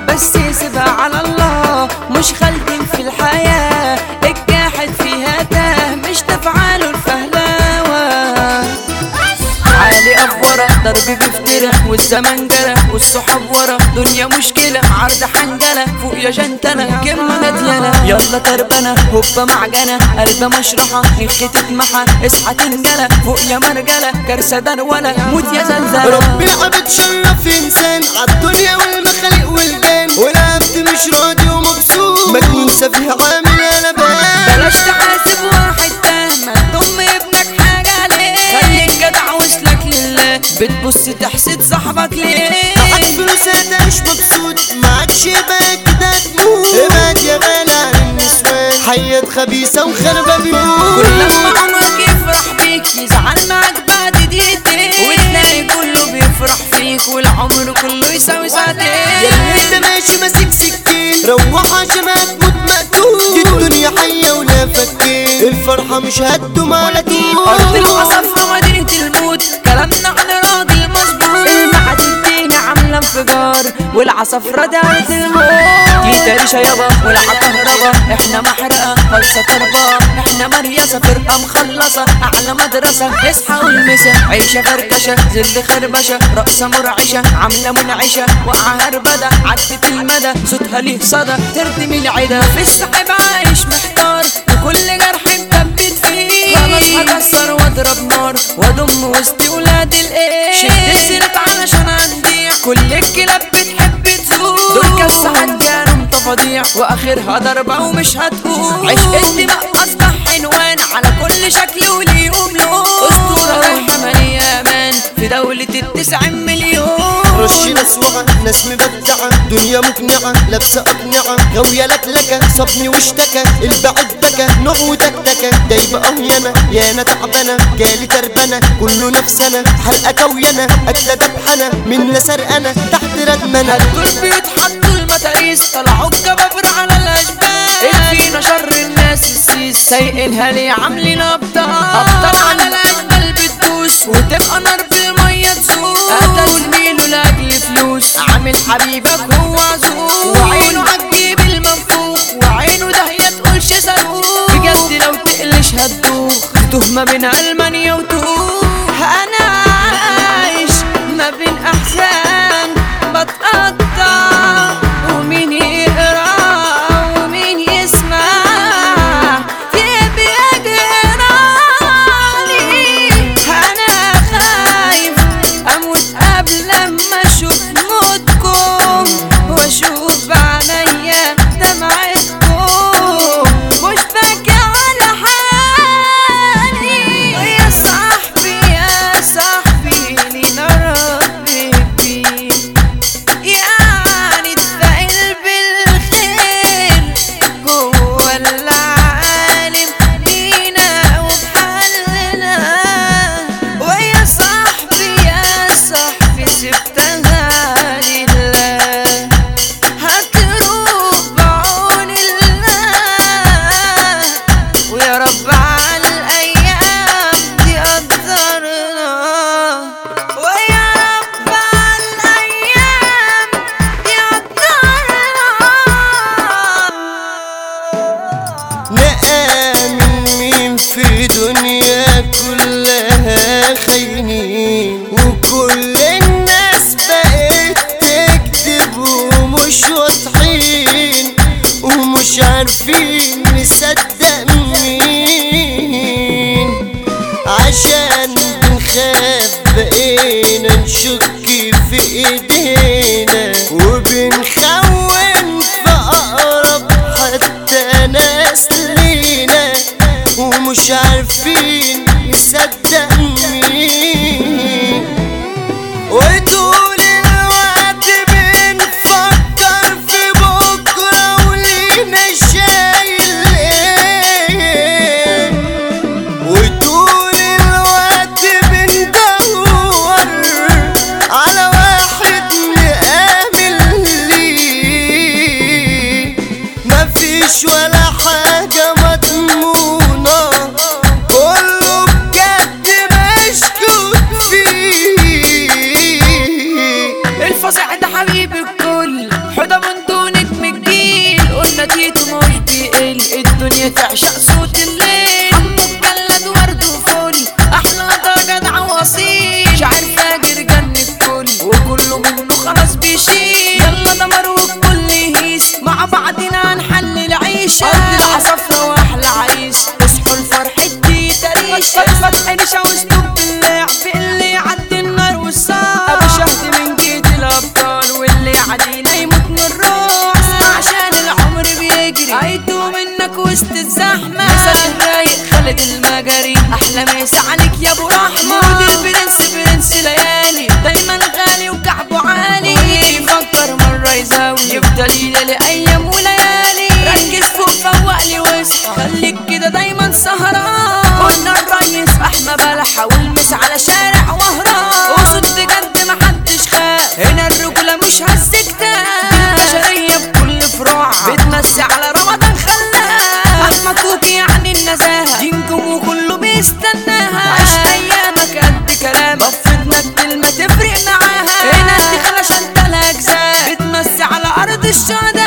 بس سيبها على الله مش خالدين في الحياة الجاحد فيها تاه مش تفعاله الفهلاوة عالي أفورة ضرب بفترة والزمن جرى والصحاب ورا دنيا مشكلة عرض حنجلة فوق يا جنتلة كلمة نديانة يلا تربنة هوبا معجنة قلب مشرحة نخي تتمحى اصحى تنجلة فوق يا مرجلة كارثة درولة موت يا زلزلة رب العبد شرف انسان عالدنيا والمخالق والجان والعبد مش راضي ومبسوط مجنون سفيه عامل قلبان بلاش تحاسب واحد تاه ما تضم ابنك حاجة ليه خليك جدع واسلك لله بتبص تحسد صاحبك ليه معاك فلوس هتعيش مبسوط معاكش يبقى كده تموت ابعد يا غالي عن النسوان حياة خبيثة وخربة كل بيوت لما عنوك يفرح بيك يزعل معاك بعد دقيقتين وتلاقي كله بيفرح فيك والعمر كله يساوي ساعتين ياللي انت ماشي ماسك سكين روح عشان هتموت مقتول دي الدنيا حية ولا فكين الفرحة مش هتدوم على طول أرض القصف مدينة الموت كلامنا عن راجل مظبوط المعاد الدين عاملة انفجار والعصفرة دارت الموت دي تاريشة يابا والعكهربا احنا محرقة خلصة تربة احنا مريسة فرقة مخلصة أعلى مدرسة اصحى والمسا عيشة فركشة ذل خربشة رقصة مرعشة عاملة منعشة وقع هربدة عدت المدى صوتها ليه صدى تردم العدا في السحب عايش محتار وكل جرح مثبت فيه خلاص هكسر واضرب نار واضم وسط ولاد الايه شد السيرت علشان انديع كل الكلاب بتحب تزور دول كالساعات كانوا متفاضيع واخرها ضربة ومش هتقول عشق الدماء اصبح عنوان على كل شكل وليهم لون اسطورة رايحة مالية امان في دولة التسع مليون رش ناس وعى ناس مبدعة دنيا مقنعة لابسة أقنعة غاوية لكلكة صبني واشتكى البعد بكى نوع وتكتكة دايبة أهينة يانا تعبانة جالي تربنة كله نفسنا حلقة كوينة أكلة دبحنة منا سرقانة تحت ردمنة دول بيتحطوا المتاريس طلعوا الجبابرة على الاشبال فينا شر الناس السيس سايقينها ليه عاملين ابطال ابطال على الاشبال بتدوس وتبقى نار بالمية تسوس قتل زميله لاجل فلوس عامل حبيبك هو عزوز وعينه عالجيب المنفوخ وعينه ده هي تقولش صاروخ بجد لو تقلش هتدوخ تهمة من ألمانيا وتوخ أنا عايش ما بين أحزان بتقطع ومين يقرا ومين يسمع في بيجرالي أنا خايف أموت قبل ما أشوف موتكم وأشوف بعينيا دمعتكم مش باكي على حالي يا صاحبي يا صاحبي لينا ربي بيه يا بتعشق صوت الليل عمو مجلد ورد وفل احلى درجة عواصيل شاعر فاجر جن الكل وكله منه خلاص بيشيل يلا دمر والكل يهيس مع بعضنا هنحل العيشة أرض العصافرة وأحلى عريس اصحوا الفرح دي تريشة فتح نشا واسلوب بالله في اللي يعدي النار والصار أبو شهد من جيت الأبطال واللي يعدينا يموت من الروح اسمع عشان العمر بيجري عيتوا منك وسط الزحمة مثل الرايق خالد المجري أحلى مسا عليك يا أبو رحمة مود البرنس برنس ليالي دايما غالي وكعبه عالي واللي يفكر مرة يزاوي يفضل يلالي أيام وليالي ركز فوق فوق لي واصحى خليك كده دايما سهران قلنا الريس أحمى بلحة والمس على شارع وهران وصوت بجد محدش خاف هنا الرجولة مش هز كتاب بشرية بكل فروعها بتمسي على رمضان خلاها أحمى كوكي يعني النزاهة دي نجوم وكله بيستناها عشت أيامك قد كلامك ضفتنا بكلمة تفرق معاها هنا الدخلة شنطة الأجزاء بتمسي على أرض الشهداء